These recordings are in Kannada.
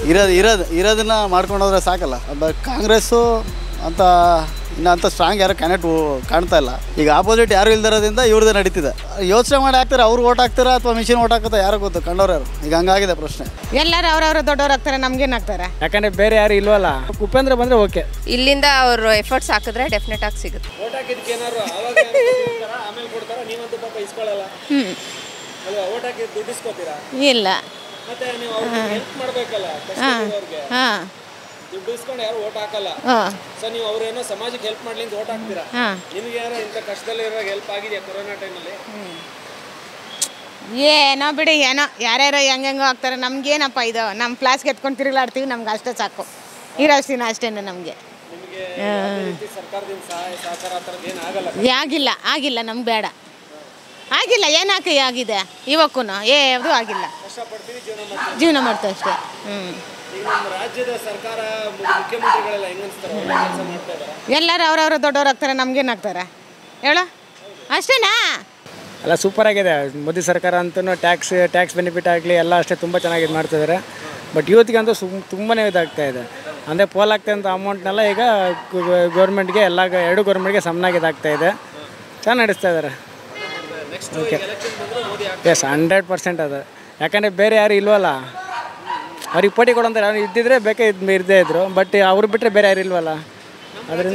ಇರೋದು ಇರೋದು ಇರೋದನ್ನ ಮಾಡ್ಕೊಂಡು ಹೋದ್ರೆ ಸಾಕಲ್ಲ ಬಟ್ ಕಾಂಗ್ರೆಸ್ಸು ಅಂತ ಇನ್ನು ಅಂತ ಸ್ಟ್ರಾಂಗ್ ಯಾರು ಕ್ಯಾಂಡಿಡೇಟ್ ಕಾಣ್ತಾ ಇಲ್ಲ ಈಗ ಆಪೋಸಿಟ್ ಯಾರು ಇಲ್ದಿರೋದ್ರಿಂದ ಇವ್ರದ್ದೇ ನಡೀತಿದೆ ಯೋಚನೆ ಮಾಡಿ ಹಾಕ್ತಾರೆ ಅವ್ರು ಓಟ್ ಹಾಕ್ತಾರಾ ಅಥವಾ ಮಿಷಿನ್ ಓಟ್ ಹಾಕುತ್ತಾ ಯಾರು ಗೊತ್ತು ಕಂಡವ್ರು ಯಾರು ಈಗ ಹಂಗಾಗಿದೆ ಪ್ರಶ್ನೆ ಎಲ್ಲರೂ ಅವ್ರವ್ರ ದೊಡ್ಡವ್ರು ಆಗ್ತಾರೆ ನಮ್ಗೇನು ಆಗ್ತಾರೆ ಯಾಕಂದರೆ ಬೇರೆ ಯಾರು ಇಲ್ವಲ್ಲ ಉಪೇಂದ್ರ ಬಂದರೆ ಓಕೆ ಇಲ್ಲಿಂದ ಅವರು ಎಫರ್ಟ್ಸ್ ಹಾಕಿದ್ರೆ ಡೆಫಿನೆಟ್ ಆಗಿ ಸಿಗುತ್ತೆ ಓಟ್ ಹಾಕಿದ್ದಕ್ಕೆ ಏನಾರು ಆಮೇಲೆ ಕೊಡ್ತಾರ ನೀವಂತೂ ಪಾಪ ಇಸ್ಕೊಳ್ಳಲ್ಲ ಅಲ್ವಾ ಓಟ್ ಹಾಕಿ ದುಡ್ಡು ಇಸ್ಕೋತೀರಾ ಇಲ್ಲ ಮತ್ತೆ ನೀವು ಅವ್ರಿಗೆ ಹೆಲ್ಪ್ ಮಾಡಬೇಕಲ್ಲ ಕಷ್ಟದಲ್ಲಿರೋರ್ಗೆ ಹಾಂ ದುಡ್ಡು ಇಸ್ಕೊಂಡು ಯಾರು ಓಟ್ ಹಾಕಲ್ಲ ಹಾಂ ಸೊ ನೀವು ಅವ್ರೇನೋ ಸಮಾಜಕ್ಕೆ ಹೆಲ್ಪ್ ಮಾಡ್ಲಿ ಅಂತ ಓಟ್ ಹಾಕ್ತೀರಾ ಹಾಂ ನಿಮ್ಗೆ ಯಾರೋ ಇಂಥ ಕಷ್ಟದಲ್ಲಿ ಇರುವಾಗ ಹೆಲ್ಪ್ ಆಗಿದೆಯಾ ಕೊರೋನಾ ಟೈಮಲ್ಲಿ ಏನೋ ಬಿಡಿ ಏನೋ ಯಾರ್ಯಾರೋ ಹೆಂಗೆಂಗೋ ಆಗ್ತಾರೆ ನಮ್ಗೇನಪ್ಪ ಇದು ನಮ್ಮ ಕ್ಲಾಸ್ಗೆ ಎತ್ಕೊಂಡು ತಿರುಗಾಡ್ತೀವಿ ನಮ್ಗೆ ಅಷ್ಟೇ ಸಾಕು ಇರೋಷ್ಟು ದಿನ ಅಷ್ಟೇ ನಮಗೆ ನಿಮಗೆ ಯಾವುದೇ ರೀತಿ ಸರ್ಕಾರದಿಂದ ಸಹಾಯ ಸಹಕಾರ ಆ ಥರದ್ದು ಏನು ಆಗಲ್ಲ ಆಗಿಲ್ಲ ಆಗಿಲ್ಲ ನಮ್ಗೆ ಬೇಡ ಆಗಿಲ್ಲ ಏನಾಕೆ ಆಗಿದೆ ಇವಕ್ಕೂ ಯಾವುದು ಆಗಿಲ್ಲ ಕಷ್ಟಪಡ್ತೀವಿ ಜೀವನ ಮಾಡ್ತೀವಿ ಜೀವನ ಮಾಡ್ತೀವಿ ಅಷ್ಟೇ ಹ್ಞೂ ಈಗ ನಮ್ಮ ರಾಜ್ಯದ ಸರ್ಕಾರ ಮು- ಮುಖ್ಯಮಂತ್ರಿಗಳೆಲ್ಲ ಹೆಂಗ್ ಅನ್ಸ್ತಾರೆ ಒಳ್ಳೆ ಕೆಲಸ ಮಾಡ್ತಾ ಇದ್ದಾರೆ ಎಲ್ಲರೂ ಅವ್ರವ್ರ ದೊಡ್ಡವ್ರು ಆಗ್ತಾರೆ ನಮ್ಗೇನು ಆಗ್ತಾರೆ ಹೇಳು ಅಷ್ಟೇನಾ ಅಲ್ಲ ಸೂಪರ್ ಆಗಿದೆ ಮೋದಿ ಸರ್ಕಾರ ಅಂತೂ ಟ್ಯಾಕ್ಸ್ ಟ್ಯಾಕ್ಸ್ ಬೆನಿಫಿಟ್ ಆಗಲಿ ಎಲ್ಲ ಅಷ್ಟೇ ತುಂಬ ಚೆನ್ನಾಗಿ ಇದು ಮಾಡ್ತಿದ್ದಾರೆ ಬಟ್ ಯೂತ್ಗೆ ಅಂತೂ ಸುಮ್ ತುಂಬಾ ಇದಾಗ್ತಾ ಇದೆ ಅಂದರೆ ಪೋಲ್ ಆಗ್ತಂಥ ಅಮೌಂಟ್ನೆಲ್ಲ ಈಗ ಗೌರ್ಮೆಂಟ್ಗೆ ಎಲ್ಲ ಎರಡು ಗೌರ್ಮೆಂಟ್ಗೆ ಸಮನಾಗಿ ಇದಾಗ್ತಾ ಇದೆ ಚೆನ್ನಾಗಿ ನಡೆಸ್ತಾ ಇದ್ದಾರೆ ಓಕೆ ಎಸ್ ಹಂಡ್ರೆಡ್ ಪರ್ಸೆಂಟ್ ಅದು ಯಾಕಂದರೆ ಬೇರೆ ಯಾರು ಇಲ್ವಲ್ಲ ಅವ್ರಿಗೆ ಪೋಟಿ ಕೊಡೋಂಥ ಯಾರು ಇದ್ದಿದ್ರೆ ಬೇಕೇ ಇದ್ ಇರದೇ ಇದ್ರು ಬಟ್ ಅವ್ರು ಬಿಟ್ಟರೆ ಬೇರೆ ಯಾರು ಇಲ್ವಲ್ಲ ಅದರಿಂದ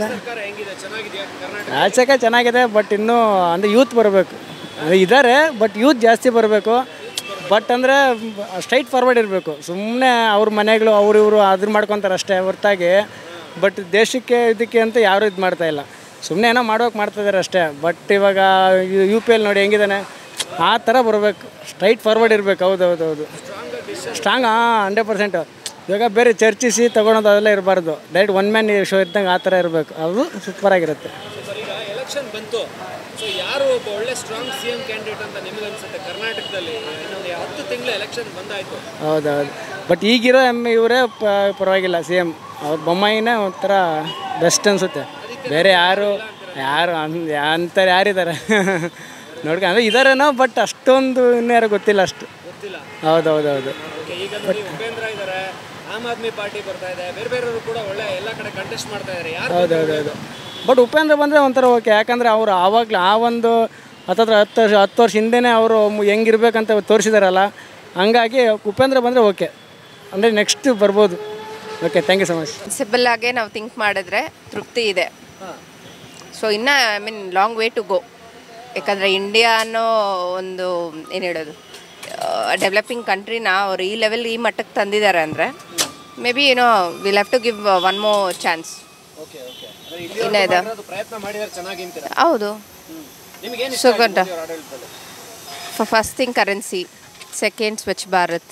ರಾಜಕೀಯ ಚೆನ್ನಾಗಿದೆ ಬಟ್ ಇನ್ನೂ ಅಂದರೆ ಯೂತ್ ಬರಬೇಕು ಅಂದರೆ ಇದ್ದಾರೆ ಬಟ್ ಯೂತ್ ಜಾಸ್ತಿ ಬರಬೇಕು ಬಟ್ ಅಂದರೆ ಸ್ಟ್ರೈಟ್ ಫಾರ್ವರ್ಡ್ ಇರಬೇಕು ಸುಮ್ಮನೆ ಅವ್ರ ಮನೆಗಳು ಅವ್ರು ಇವರು ಅದನ್ನ ಮಾಡ್ಕೊತಾರೆ ಅಷ್ಟೇ ಹೊರತಾಗಿ ಬಟ್ ದೇಶಕ್ಕೆ ಇದಕ್ಕೆ ಅಂತ ಯಾರೂ ಇದು ಮಾಡ್ತಾ ಇಲ್ಲ ಸುಮ್ಮನೆ ಏನೋ ಮಾಡೋಕೆ ಮಾಡ್ತಿದ್ದಾರೆ ಅಷ್ಟೇ ಬಟ್ ಇವಾಗ ಯು ಪಿ ಎಲ್ ನೋಡಿ ಹೆಂಗಿದ್ದಾನೆ ಆ ಥರ ಬರಬೇಕು ಸ್ಟ್ರೈಟ್ ಫಾರ್ವರ್ಡ್ ಇರಬೇಕು ಹೌದು ಹೌದು ಹೌದು ಸ್ಟ್ರಾಂಗ್ ಹಾಂ ಹಂಡ್ರೆಡ್ ಪರ್ಸೆಂಟು ಇವಾಗ ಬೇರೆ ಚರ್ಚಿಸಿ ತೊಗೊಳೋದು ಅದೆಲ್ಲ ಇರಬಾರ್ದು ಡೈರೆಕ್ಟ್ ಒನ್ ಮ್ಯಾನ್ ಶೋ ಇದ್ದಂಗೆ ಆ ಥರ ಇರಬೇಕು ಅದು ಸೂಪರಾಗಿರುತ್ತೆ ಈಗ ಎಲೆಕ್ಷನ್ ಬಂತು ಸೊ ಯಾರು ಒಬ್ಬ ಒಳ್ಳೆ ಸ್ಟ್ರಾಂಗ್ ಸಿ ಎಂ ಕ್ಯಾಂಡಿಡೇಟ್ ಅಂತ ನಿಮಗೆ ಅನ್ಸುತ್ತೆ ಕರ್ನಾಟಕದಲ್ಲಿ ಇನ್ನೊಂದು ಹತ್ತು ತಿಂಗಳು ಎಲೆಕ್ಷನ್ ಬಂದಾಯ್ತು ಹೌದೌದು ಬಟ್ ಈಗಿರೋ ಎಮ್ ಇವರೇ ಪರವಾಗಿಲ್ಲ ಸಿ ಎಮ್ ಅವ್ರ ಬೊಮ್ಮಾಯಿನೇ ಒಂಥರ ಬೆಸ್ಟ್ ಅನಿಸುತ್ತೆ ಬೇರೆ ಯಾರು ಯಾರು ಅನ್ ಅಂತಾರೆ ಯಾರಿದ್ದಾರೆ ನೋಡ್ಕ ಅಂದರೆ ಇದಾರೇನೋ ಬಟ್ ಅಷ್ಟೊಂದು ಇನ್ಯಾರು ಗೊತ್ತಿಲ್ಲ ಅಷ್ಟು ಹೌದು ಹೌದು ಹೌದು ಓಕೆ ಈಗ ನೋಡಿ ಉಪೇಂದ್ರ ಇದ್ದಾರೆ ಆಮ್ ಆದ್ಮಿ ಪಾರ್ಟಿ ಬರ್ತಾ ಇದೆ ಬೇರೆ ಬೇರೆಯವರು ಕೂಡ ಒಳ್ಳೆ ಎಲ್ಲ ಕಡೆ ಕಂಟೆಸ್ಟ್ ಮಾಡ್ತಾ ಇದ್ದಾರೆ ಯಾರು ಹೌದು ಹೌದು ಹೌದು ಬಟ್ ಉಪೇಂದ್ರ ಬಂದರೆ ಒಂಥರ ಓಕೆ ಯಾಕಂದರೆ ಅವರು ಆವಾಗಲೇ ಆ ಒಂದು ಹತ್ತತ್ರ ಹತ್ತು ವರ್ಷ ಹತ್ತು ವರ್ಷ ಹಿಂದೆನೇ ಅವರು ಹೆಂಗಿರ್ಬೇಕಂತ ತೋರಿಸಿದಾರಲ್ಲ ಹಂಗಾಗಿ ಉಪೇಂದ್ರ ಬಂದರೆ ಓಕೆ ಅಂದರೆ ನೆಕ್ಸ್ಟ್ ಬರ್ಬೋದು okay thank you so much simple ಆಗೇ ನಾವು ಥಿಂಕ್ ಮಾಡಿದ್ರೆ ತೃಪ್ತಿ ಇದೆ ಸೊ ಇನ್ನು I mean long way to go ಯಾಕಂದರೆ ಇಂಡಿಯಾ ಅನ್ನೋ ಒಂದು ಏನು ಹೇಳೋದು ಡೆವಲಪಿಂಗ್ ಕಂಟ್ರಿನ ಅವ್ರು ಈ ಲೆವೆಲ್ ಈ ಮಟ್ಟಕ್ಕೆ ತಂದಿದ್ದಾರೆ ಅಂದರೆ ಮೇ ಬಿ ಏನೋ will have to give one more chance okay okay ಇನ್ನೂ ಇದೆ ಅದು ಪ್ರಯತ್ನ ಮಾಡಿದ್ರೆ ಚೆನ್ನಾಗಿ ಅಂತೀರ ಹೌದು ನಿಮ್ಗೆ ಏನು ಸುಗಂಧ ಆಡಳಿತದಲ್ಲಿ first thing currency second Swachh Bharat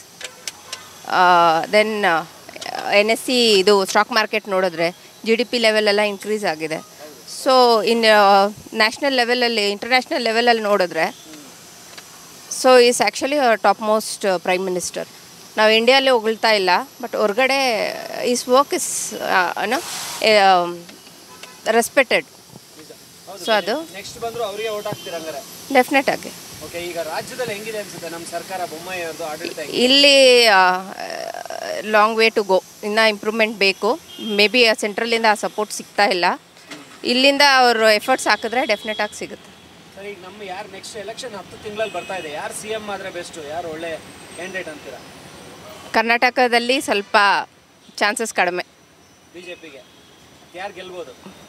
then N S C ಇದು ಸ್ಟಾಕ್ ಮಾರ್ಕೆಟ್ ನೋಡಿದ್ರೆ ಜಿ ಡಿ ಪಿ ಲೆವೆಲೆಲ್ಲ ಇನ್ಕ್ರೀಸ್ ಆಗಿದೆ ಸೊ ಇನ್ ನ್ಯಾಷನಲ್ ಲೆವೆಲಲ್ಲಿ ಇಂಟರ್ನ್ಯಾಷನಲ್ ಲೆವೆಲಲ್ಲಿ ನೋಡಿದ್ರೆ so is actually topmost prime minister ನಾವು ಇಂಡಿಯಾಲೇ ಹೊಗಳ್ತಾ ಇಲ್ಲ ಬಟ್ ಹೊರಗಡೆ ಈಸ್ ವರ್ಕ್ ಇಸ್ ಏನೋ ರೆಸ್ಪೆಕ್ಟೆಡ್ ಸೊ ಅದು ನೆಕ್ಸ್ಟ್ ಬಂದ್ರು ಅವರಿಗೆ ಓಟ್ ಹಾಕ್ತೀರ ಹಂಗಾರೆ ಡೆಫಿನೆಟ್ ಆಗಿ ಓಕೆ ಈಗ ರಾಜ್ಯದಲ್ಲಿ ಹೆಂಗಿದೆ ಅನ್ಸುತ್ತೆ ನಮ್ಮ ಸರ್ಕಾರ ಬೊಮ್ಮಾಯಿ ಅವ್ರದ್ದು ಆಡಳಿತ ಹೆಂಗಿದೆ? ಇಲ್ಲಿ ಲಾಂಗ್ ವೇ ಟು ಗೋ ಇನ್ನೂ ಇಂಪ್ರೂವ್ಮೆಂಟ್ ಬೇಕು ಮೇ ಬಿ ಸೆಂಟ್ರಲಿಂದ ಆ ಸಪೋರ್ಟ್ ಸಿಗ್ತಾ ಇಲ್ಲ ಇಲ್ಲಿಂದ ಅವರು ಎಫರ್ಟ್ಸ್ ಹಾಕಿದ್ರೆ ಡೆಫಿನೆಟ್ ಆಗಿ ಸಿಗುತ್ತೆ ಸರ್ ಈಗ ನಮ್ಮ ಯಾರು ನೆಕ್ಸ್ಟ್ ಎಲೆಕ್ಷನ್ ಹತ್ತು ತಿಂಗಳಲ್ಲಿ ಬರ್ತಾ ಇದೆ ಯಾರು ಸಿ ಎಂ ಆದರೆ ಬೆಸ್ಟು ಯಾರು ಒಳ್ಳೆ ಕ್ಯಾಂಡಿಡೇಟ್ ಅಂತೀರಾ ಕರ್ನಾಟಕದಲ್ಲಿ ಸ್ವಲ್ಪ ಚಾನ್ಸಸ್ ಕಡಿಮೆ ಬಿ ಜೆ ಪಿಗೆ ಯಾರು ಗೆಲ್ಬೋದು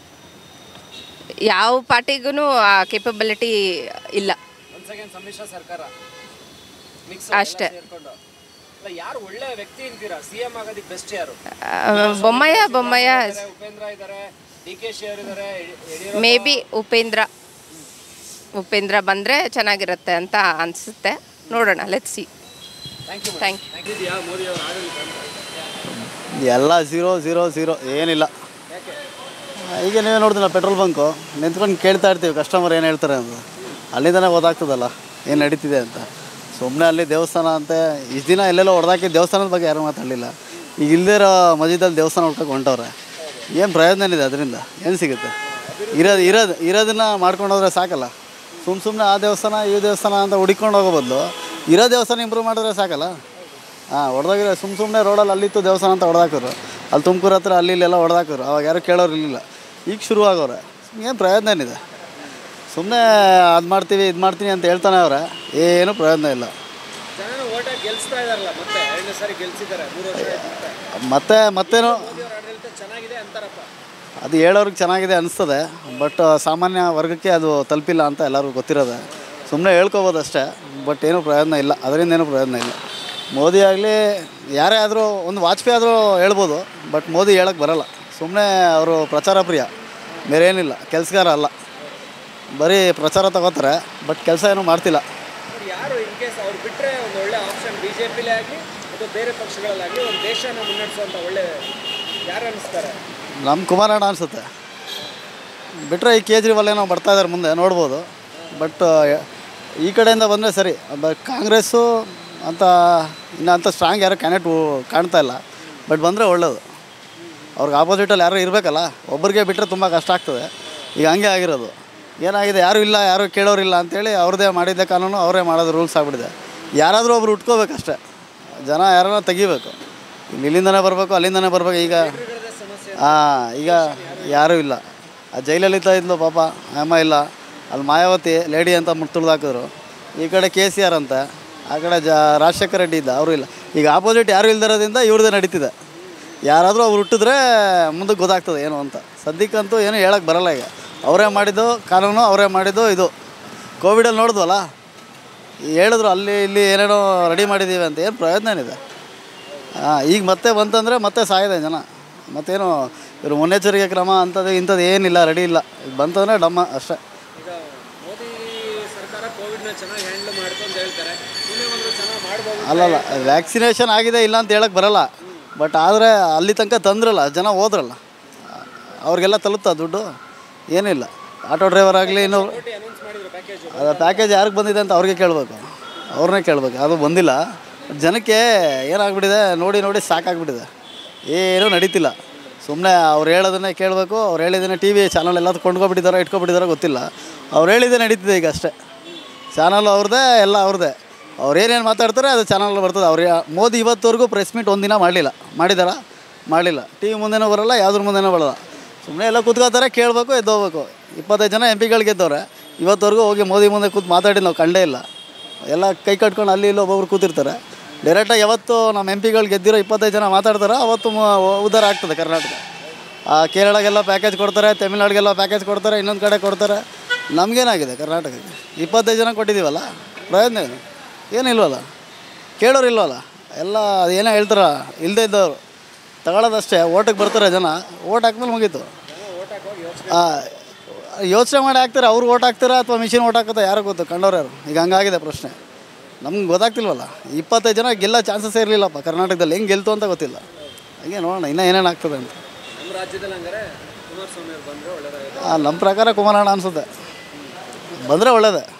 ಯಾವ ಪಾರ್ಟಿಗೂ ಆ ಕೇಪಬಿಲಿಟಿ ಇಲ್ಲ ಒಂದು ಸೆಕೆಂಡ್ ಸಮ್ಮಿಶ್ರ ಸರ್ಕಾರ ಮಿಕ್ಸ್ ಅಷ್ಟೇ. ಸೇರ್ಕೊಂಡು ಅಲ್ಲ ಯಾರು ಒಳ್ಳೆ ವ್ಯಕ್ತಿ ಅಂತೀರಾ ಸಿ ಎಂ ಆಗೋದಕ್ಕೆ ಬೆಸ್ಟ್ ಯಾರು ಆ, ಬೊಮ್ಮಯ್ಯ ಬೊಮ್ಮಯ್ಯ ಇದ್ದಾರೆ, ಉಪೇಂದ್ರ ಇದ್ದಾರೆ ಡಿ ಕೆ ಶಿ ಅವರು ಇದ್ದಾರೆ ಯಡಿಯೂರಪ್ಪ ಮೇ ಬಿ ಉಪೇಂದ್ರ ಉಪೇಂದ್ರ ಬಂದರೆ ಚೆನ್ನಾಗಿರುತ್ತೆ ಅಂತ ಅನಿಸುತ್ತೆ ನೋಡೋಣ let see thank you thank you ಇದೆಯಾ ಮೋದಿ ಅವರ ಆಡಳಿತ ಅಂತ? ಎಲ್ಲ ಝೀರೋ ಝೀರೋ ಝೀರೋ ಏನಿಲ್ಲ ಈಗ ನೀವೇ ನೋಡ್ತೀನ ಪೆಟ್ರೋಲ್ ಬಂಕು ನಿಂತ್ಕೊಂಡು ಕೇಳ್ತಾ ಇರ್ತೀವಿ ಕಸ್ಟಮರ್ ಏನು ಹೇಳ್ತಾರೆ ಅಂತ ಅಲ್ಲಿಂದನೇ ಗೊತ್ತಾಗ್ತದಲ್ಲ ಏನು ನಡೀತಿದೆ ಅಂತ ಸುಮ್ಮನೆ ಅಲ್ಲಿ ದೇವಸ್ಥಾನ ಅಂತೆ ಇಷ್ಟು ದಿನ ಎಲ್ಲೆಲ್ಲೋ ಹೊಡೆದಾಕಿ ದೇವಸ್ಥಾನದ ಬಗ್ಗೆ ಯಾರೂ ಮಾತಾಡಲಿಲ್ಲ ಈಗ ಇಲ್ಲದೇ ಇರೋ ಮಜೀದಲ್ಲಿ ದೇವಸ್ಥಾನ ಹುಡ್ಕೊಂಡು ಹೊಂಟವ್ರೆ ಏನು ಪ್ರಯೋಜನ ಇದೆ ಅದರಿಂದ ಏನು ಸಿಗುತ್ತೆ ಇರೋದು ಇರೋದು ಇರೋದನ್ನ ಮಾಡ್ಕೊಂಡು ಹೋದ್ರೆ ಸಾಕಲ್ಲ ಸುಮ್ಮ ಸುಮ್ಮನೆ ಆ ದೇವಸ್ಥಾನ ಈ ದೇವಸ್ಥಾನ ಅಂತ ಹುಡ್ಕೊಂಡು ಹೋಗೋ ಬದಲು ಇರೋ ದೇವಸ್ಥಾನ ಇಂಪ್ರೂವ್ ಮಾಡಿದ್ರೆ ಸಾಕಲ್ಲ ಹಾಂ ಹೊಡೆದಾಗಿರೋ ಸುಮ್ಮ ಸುಮ್ಮನೆ ರೋಡಲ್ಲಿ ಅಲ್ಲಿತ್ತು ದೇವಸ್ಥಾನ ಅಂತ ಹೊಡೆದಾಕಿದ್ರು ಅಲ್ಲಿ ತುಮಕೂರು ಹತ್ರ ಅಲ್ಲಿ ಇಲ್ಲೆಲ್ಲ ಹೊಡೆದಾಕಿದ್ರು ಅವಾಗ ಯಾರು ಕೇಳೋರು ಇರಲಿಲ್ಲ ಈಗ ಶುರು ಆಗೋರೆ ಏನು ಪ್ರಯೋಜನ ಏನಿದೆ ಸುಮ್ಮನೆ ಅದು ಮಾಡ್ತೀವಿ ಇದು ಮಾಡ್ತೀನಿ ಅಂತ ಹೇಳ್ತಾನೆ ಅವ್ರೆ ಏನು ಪ್ರಯೋಜನ ಇಲ್ಲ ಜನನ ಓಟ ಗೆಲ್ಸ್ತಾ ಇದಾರಲ್ಲ ಮತ್ತೆ ಎರಡನೇ ಸಾರಿ ಗೆಲ್ಸಿದ್ದಾರೆ ಮೂರು ವರ್ಷ ಆಯ್ತು ಮತ್ತೆ ಮತ್ತೆ ಮತ್ತೇನು ಮೋದಿಯವ್ರ ಆಡಳಿತ ಚೆನ್ನಾಗಿದೆ ಅಂತಾರಪ್ಪ ಅದು ಹೇಳೋರಿಗೆ ಚೆನ್ನಾಗಿದೆ ಅನಿಸ್ತದೆ ಬಟ್ ಸಾಮಾನ್ಯ ವರ್ಗಕ್ಕೆ ಅದು ತಲುಪಿಲ್ಲ ಅಂತ ಎಲ್ಲರಿಗೂ ಗೊತ್ತಿರೋದೆ ಸುಮ್ಮನೆ ಹೇಳ್ಕೊಬೋದು ಅಷ್ಟೇ ಬಟ್ ಏನೂ ಪ್ರಯೋಜನ ಇಲ್ಲ ಅದರಿಂದ ಏನೂ ಪ್ರಯೋಜನ ಇಲ್ಲ ಮೋದಿ ಆಗಲಿ ಯಾರೇ ಆದರೂ ಒಂದು ವಾಜಪೇಯಿ ಆದರೂ ಹೇಳ್ಬೋದು ಬಟ್ ಮೋದಿ ಹೇಳಕ್ಕೆ ಬರಲ್ಲ ಸುಮ್ಮನೆ ಅವರು ಪ್ರಚಾರ ಪ್ರಿಯ ಬೇರೆ ಏನಿಲ್ಲ ಕೆಲಸಗಾರ ಅಲ್ಲ ಬರೀ ಪ್ರಚಾರ ತಗೋತಾರೆ ಬಟ್ ಕೆಲಸ ಏನೂ ಮಾಡ್ತಿಲ್ಲ ಅವ್ರು ಯಾರು ಇನ್ ಕೇಸ್ ಅವ್ರು ಬಿಟ್ಟರೆ ಒಂದು ಒಳ್ಳೆ ಆಪ್ಷನ್ ಬಿ ಜೆ ಪಿಲೇ ಆಗಲಿ ಅಥವಾ ಬೇರೆ ಪಕ್ಷಗಳಲ್ಲಾಗಲಿ ಒಂದು ದೇಶನ ಮುನ್ನಡೆಸುವಂಥ ಒಳ್ಳೆ ಯಾರು ಅನ್ನಿಸ್ತಾರೆ ನಮ್ಮ ಕುಮಾರಣ್ಣ ಅನಿಸುತ್ತೆ ಬಿಟ್ಟರೆ ಈ ಕೇಜ್ರಿವಾಲ್ ಏನೋ ಬರ್ತಾ ಇದ್ದಾರೆ ಮುಂದೆ ನೋಡ್ಬೋದು ಬಟ್ ಈ ಕಡೆಯಿಂದ ಬಂದರೆ ಸರಿ ಬಟ್ ಕಾಂಗ್ರೆಸ್ಸು ಅಂತ ಇನ್ನು ಅಂಥ ಸ್ಟ್ರಾಂಗ್ ಯಾರೋ ಕ್ಯಾಂಡಿಡೇಟ್ ಕಾಣ್ತಾ ಇಲ್ಲ ಬಟ್ ಬಂದರೆ ಒಳ್ಳೇದು ಅವ್ರಿಗೆ ಆಪೋಸಿಟಲ್ಲಿ ಯಾರೋ ಇರಬೇಕಲ್ಲ ಒಬ್ಬರಿಗೆ ಬಿಟ್ಟರೆ ತುಂಬ ಕಷ್ಟ ಆಗ್ತದೆ ಈಗ ಹಂಗೆ ಆಗಿರೋದು ಏನಾಗಿದೆ ಯಾರೂ ಇಲ್ಲ ಯಾರೂ ಕೇಳೋರಿಲ್ಲ ಅಂತೇಳಿ ಅವ್ರದ್ದೇ ಮಾಡಿದ್ದೆ ಕಾನೂನು ಅವರೇ ಮಾಡೋದು ರೂಲ್ಸ್ ಆಗ್ಬಿಟ್ಟಿದೆ ಯಾರಾದರೂ ಒಬ್ರು ಉಟ್ಕೋಬೇಕಷ್ಟೆ ಜನ ಯಾರನ್ನ ತೆಗಿಬೇಕು ಇಲ್ಲಿ ಇಲ್ಲಿಂದನೇ ಬರಬೇಕು ಅಲ್ಲಿಂದನೇ ಬರಬೇಕು ಈಗ ಹಾಂ ಈಗ ಯಾರೂ ಇಲ್ಲ ಆ ಜೈಲಲಿತ ಇದ್ಲು ಪಾಪ ಅಮ್ಮ ಇಲ್ಲ ಅಲ್ಲಿ ಮಾಯಾವತಿ ಲೇಡಿ ಅಂತ ಮುಟ್ಟು ಹಾಕಿದ್ರು ಈ ಕಡೆ ಕೆ ಸಿ ಆರ್ ಅಂತ ಆ ಕಡೆ ಜ ರಾಜಶೇಖರ ರೆಡ್ಡಿ ಇದ್ದ ಅವರು ಇಲ್ಲ ಈಗ ಆಪೋಸಿಟ್ ಯಾರೂ ಇಲ್ದಿರೋದ್ರಿಂದ ಇವ್ರದ್ದೇ ನಡೀತಿದೆ ಯಾರಾದರೂ ಅವ್ರು ಹುಟ್ಟಿದ್ರೆ ಮುಂದಕ್ಕೆ ಗೊತ್ತಾಗ್ತದೆ ಏನು ಅಂತ ಸದ್ಯಕ್ಕಂತೂ ಏನೂ ಹೇಳಕ್ಕೆ ಬರಲ್ಲ ಈಗ ಅವರೇ ಮಾಡಿದ್ದು ಕಾನೂನು ಅವರೇ ಮಾಡಿದ್ದು ಇದು ಕೋವಿಡಲ್ಲಿ ನೋಡಿದ್ವಲ್ಲ ಹೇಳಿದ್ರು ಅಲ್ಲಿ ಇಲ್ಲಿ ಏನೇನೋ ರೆಡಿ ಮಾಡಿದ್ದೀವಿ ಅಂತ ಏನು ಪ್ರಯೋಜನ ಏನಿದೆ ಹಾಂ ಈಗ ಮತ್ತೆ ಬಂತಂದರೆ ಮತ್ತೆ ಸಾಯಿದೆ ಜನ ಮತ್ತೇನು ಇವರು ಮುನ್ನೆಚ್ಚರಿಕೆ ಕ್ರಮ ಅಂಥದ್ದು ಇಂಥದ್ದು ಏನಿಲ್ಲ ರೆಡಿ ಇಲ್ಲ ಈಗ ಬಂತಂದರೆ ಡಮ್ಮ ಅಷ್ಟೇ ಈಗ ಮೋದಿ ಸರ್ಕಾರ ಕೋವಿಡ್ನ ಚೆನ್ನಾಗಿ ಹ್ಯಾಂಡಲ್ ಮಾಡ್ತು ಅಂತ ಹೇಳ್ತಾರೆ ಇನ್ನೇ ಬಂದರೂ ಚೆನ್ನಾಗಿ ಮಾಡ್ಬೋದು ಅಲ್ಲಲ್ಲ ವ್ಯಾಕ್ಸಿನೇಷನ್ ಆಗಿದೆ ಇಲ್ಲ ಅಂತ ಹೇಳಕ್ಕೆ ಬರಲ್ಲ ಬಟ್ ಆದರೆ ಅಲ್ಲಿ ತನಕ ತಂದ್ರಲ್ಲ ಜನ ಹೋದ್ರಲ್ಲ ಅವ್ರಿಗೆಲ್ಲ ತಲುಪ್ತಾ ದುಡ್ಡು ಏನಿಲ್ಲ ಆಟೋ ಡ್ರೈವರ್ ಆಗಲಿ ಇನ್ನೂ ಅನೌನ್ಸ್ ಮಾಡಿದ್ರು ಪ್ಯಾಕೇಜ್ ಅದು ಪ್ಯಾಕೇಜ್ ಯಾರಿಗೆ ಬಂದಿದೆ ಅಂತ ಅವ್ರಿಗೆ ಕೇಳಬೇಕು ಅವ್ರನ್ನೇ ಕೇಳಬೇಕು ಅದು ಬಂದಿಲ್ಲ ಜನಕ್ಕೆ ಏನಾಗ್ಬಿಟ್ಟಿದೆ ನೋಡಿ ನೋಡಿ ಸಾಕಾಗ್ಬಿಟ್ಟಿದೆ ಏನೂ ನಡೀತಿಲ್ಲ ಸುಮ್ಮನೆ ಅವ್ರು ಹೇಳೋದನ್ನೇ ಕೇಳಬೇಕು ಅವ್ರು ಹೇಳಿದ್ದನ್ನೇ ಟಿ ವಿ ಚಾನಲ್ ಎಲ್ಲ ಕೊಂಡ್ಕೊಬಿಟ್ಟಿದ್ದಾರೋ ಇಟ್ಕೊಬಿಟ್ಟಿದ್ದಾರೋ ಗೊತ್ತಿಲ್ಲ ಅವ್ರು ಹೇಳಿದ್ದೇ ನಡೀತಿದೆ ಈಗ ಅಷ್ಟೇ ಚಾನಲ್ ಅವ್ರದ್ದೇ ಎಲ್ಲ ಅವ್ರದ್ದೇ ಅವ್ರು ಏನೇನು ಮಾತಾಡ್ತಾರೆ ಅದು ಚಾನಲ್ ಬರ್ತದೆ ಅವ್ರು ಯಾ- ಮೋದಿ ಇವತ್ತವರೆಗೂ ಪ್ರೆಸ್ ಮೀಟ್ ಒಂದಿನ ಮಾಡಲಿಲ್ಲ ಮಾಡಿದಾರಾ ಮಾಡಲಿಲ್ಲ ಟಿ ವಿ ಮುಂದೆನೂ ಬರಲ್ಲ ಯಾವ್ದ್ರ ಮುಂದೆನೂ ಬರಲ್ಲ ಸುಮ್ಮನೆ ಎಲ್ಲ ಕೂತ್ಕೋತಾರೆ ಕೇಳಬೇಕು ಎದ್ದೋಗ್ಬೇಕು ಇಪ್ಪತ್ತೈದು ಜನ ಎಂ ಪಿಗಳು ಗೆದ್ದವ್ರೆ ಇವತ್ತವರೆಗೂ ಹೋಗಿ ಮೋದಿ ಮುಂದೆ ಕೂತು ಮಾತಾಡಿ ನಾವು ಕಂಡೇ ಇಲ್ಲ ಎಲ್ಲ ಕೈ ಕಟ್ಕೊಂಡು ಅಲ್ಲಿ ಇಲ್ಲಿ ಒಬ್ಬೊಬ್ರು ಕೂತಿರ್ತಾರೆ ಡೈರೆಕ್ಟಾಗಿ ಯಾವತ್ತು ನಮ್ಮ ಎಂ ಪಿಗಳು ಗೆದ್ದಿರೋ ಇಪ್ಪತ್ತೈದು ಜನ ಮಾತಾಡ್ತಾರೆ ಅವತ್ತು ಮ- ಉದ್ಧಾರ ಆಗ್ತದೆ ಕರ್ನಾಟಕ ಆ ಕೇರಳಗೆಲ್ಲ ಪ್ಯಾಕೇಜ್ ಕೊಡ್ತಾರೆ ತಮಿಳ್ನಾಡಿಗೆಲ್ಲ ಪ್ಯಾಕೇಜ್ ಕೊಡ್ತಾರೆ ಇನ್ನೊಂದು ಕಡೆ ಕೊಡ್ತಾರೆ ನಮಗೇನಾಗಿದೆ ಕರ್ನಾಟಕಕ್ಕೆ ಇಪ್ಪತ್ತೈದು ಜನ ಕೊಟ್ಟಿದ್ದೀವಲ್ಲ ಪ್ರಯೋಜನ ಏನು ಏನಿಲ್ವಲ್ಲ ಕೇಳೋರು ಇಲ್ವಲ್ಲ ಎಲ್ಲ ಅದೇನೋ ಹೇಳ್ತಾರ ಇಲ್ಲದೇ ಇದ್ದವರು ತಗೊಳ್ಳೋದಷ್ಟೇ ಓಟಿಗೆ ಬರ್ತಾರೆ ಜನ ಓಟ್ ಹಾಕ್ಮೇಲೆ ಮುಗೀತು ಯೋಚನೆ ಮಾಡಿ ಹಾಕ್ತಾರೆ ಅವ್ರು ಓಟ್ ಹಾಕ್ತಾರಾ ಅಥವಾ ಮಿಷಿನ್ ಓಟ್ ಹಾಕೋತಾ ಯಾರು ಗೊತ್ತು ಕಂಡವ್ರು ಯಾರು ಈಗ ಹಂಗಾಗಿದೆ ಪ್ರಶ್ನೆ ನಮ್ಗೆ ಗೊತ್ತಾಗ್ತಿಲ್ವಲ್ಲ ಇಪ್ಪತ್ತೈದು ಜನ ಗೆಲ್ಲೋ ಚಾನ್ಸಸ್ ಇರಲಿಲ್ಲಪ್ಪ ಕರ್ನಾಟಕದಲ್ಲಿ ಹೆಂಗೆ ಗೆಲ್ತು ಅಂತ ಗೊತ್ತಿಲ್ಲ ಹಂಗೆ ನೋಡೋಣ ಇನ್ನೂ ಏನೇನು ಆಗ್ತದೆ ಅಂತ ನಮ್ಮ ರಾಜ್ಯದಲ್ಲಿ ಹಂಗಾರೆ ಕುಮಾರಸ್ವಾಮಿ ಅವ್ರು ಬಂದರೆ ಒಳ್ಳೆಯದಾಗುತ್ತೆ ಆ, ನಮ್ಮ ಪ್ರಕಾರ ಕುಮಾರಣ್ಣ ಅನಿಸುತ್ತೆ ಬಂದರೆ ಒಳ್ಳೇದೇ